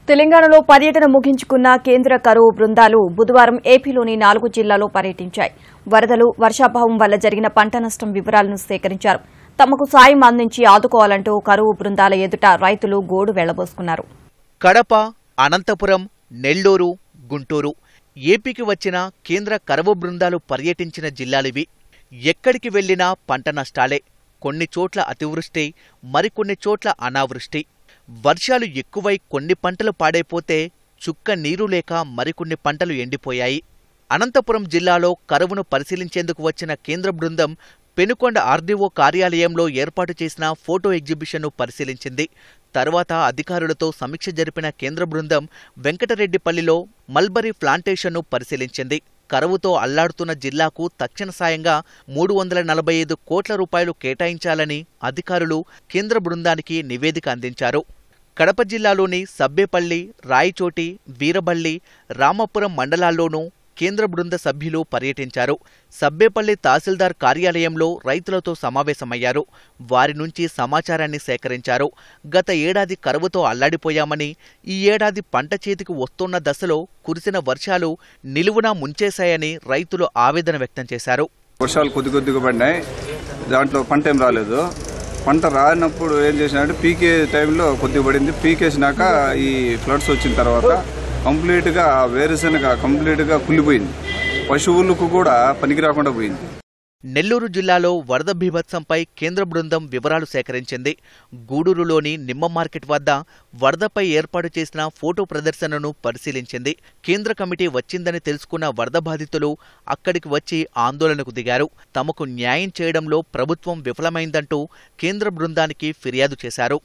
తెలంగాణలో పర్యటన ముగించుకున్న కేంద్ర కరువు బృందాలు బుధవారం ఏపీలోని నాలుగు జిల్లాల్లో పర్యటించాయి వరదలు వర్షాభావం వల్ల జరిగిన పంట నష్టం వివరాలను సేకరించారు తమకు సాయం అందించి ఆదుకోవాలంటూ కరువు బృందాల ఎదుట రైతులు గోడు వెళ్లబోసుకున్నారు కడప అనంతపురం నెల్లూరు గుంటూరు ఏపీకి వచ్చిన కేంద్ర కరవు బృందాలు పర్యటించిన జిల్లాలివి ఎక్కడికి వెళ్లినా పంట నష్టాలే కొన్ని చోట్ల అతివృష్టి మరికొన్ని చోట్ల అనావృష్టి వర్షాలు ఎక్కువై కొన్ని పంటలు పాడైపోతే చుక్క నీరు లేక మరికొన్ని పంటలు ఎండిపోయాయి అనంతపురం జిల్లాలో కరువును పరిశీలించేందుకు వచ్చిన కేంద్ర బృందం పెనుకొండ ఆర్డీఓ కార్యాలయంలో ఏర్పాటు చేసిన ఫోటో ఎగ్జిబిషన్ను పరిశీలించింది తర్వాత అధికారులతో సమీక్ష జరిపిన కేంద్ర బృందం వెంకటరెడ్డిపల్లిలో మల్బరీ ప్లాంటేషన్ను పరిశీలించింది కరువుతో అల్లాడుతున్న జిల్లాకు తక్షణ సాయంగా మూడు వందల నలభై ఐదు కోట్ల రూపాయలు కేటాయించాలని అధికారులు కేంద్ర బృందానికి నివేదిక అందించారు కడప జిల్లాలోని సబ్బేపల్లి రాయచోటి వీరబల్లి రామపురం మండలాల్లోనూ కేంద్ర బృంద సభ్యులు పర్యటించారు సబ్బేపల్లి తహసీల్దార్ కార్యాలయంలో రైతులతో సమావేశమయ్యారు వారి నుంచి సమాచారాన్ని సేకరించారు గత ఏడాది కరువుతో అల్లాడిపోయామని ఈ ఏడాది పంట చేతికి వస్తున్న దశలో కురిసిన వర్షాలు నిలువునా ముంచేశాయని రైతులు ఆవేదన వ్యక్తం చేశారు వర్షాలు కొద్ది కొద్దిగా పడినాయి దాంట్లో పంట ఏం రాలేదు పంట రానప్పుడు ఏం చేసినాడంటే పీకే టైంలో కొద్దిగా పడింది పీకేసినాక ఈ ఫ్లడ్స్ వచ్చిన తర్వాత కంప్లీట్గా వేరుశనగ కంప్లీట్గా కుళ్ళిపోయింది పశువులకు కూడా పనికి రాకుండా పోయింది నెల్లూరు జిల్లాలో వరద బీభత్సంపై కేంద్ర బృందం వివరాలు సేకరించింది గూడూరులోని నిమ్మ మార్కెట్ వద్ద వరదపై ఏర్పాటు చేసిన ఫోటో ప్రదర్శనను పరిశీలించింది కేంద్ర కమిటీ వచ్చిందని తెలుసుకున్న వరద బాధితులు అక్కడికి వచ్చి ఆందోళనకు దిగారు తమకు న్యాయం చేయడంలో ప్రభుత్వం విఫలమైందంటూ కేంద్ర బృందానికి ఫిర్యాదు చేశారు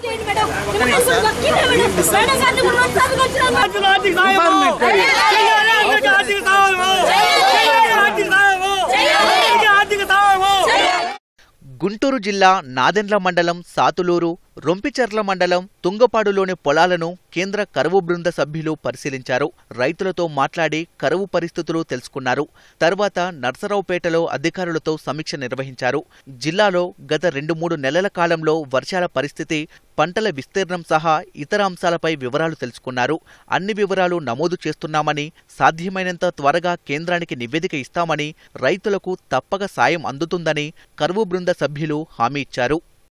గుంటూరు జిల్లా నాదెండ్ల మండలం సాతులూరు రొంపిచెర్ల మండలం తుంగపాడులోని పొలాలను కేంద్ర కరువు బృంద సభ్యులు పరిశీలించారు రైతులతో మాట్లాడి కరువు పరిస్థితులు తెలుసుకున్నారు తర్వాత నర్సరావుపేటలో అధికారులతో సమీక్ష నిర్వహించారు జిల్లాలో గత రెండు మూడు నెలల కాలంలో వర్షాల పరిస్థితి పంటల విస్తీర్ణం సహా ఇతర అంశాలపై వివరాలు తెలుసుకున్నారు అన్ని వివరాలు నమోదు చేస్తున్నామని సాధ్యమైనంత త్వరగా కేంద్రానికి నివేదిక ఇస్తామని రైతులకు తప్పక సాయం అందుతుందని కరువు బృంద సభ్యులు హామీ ఇచ్చారు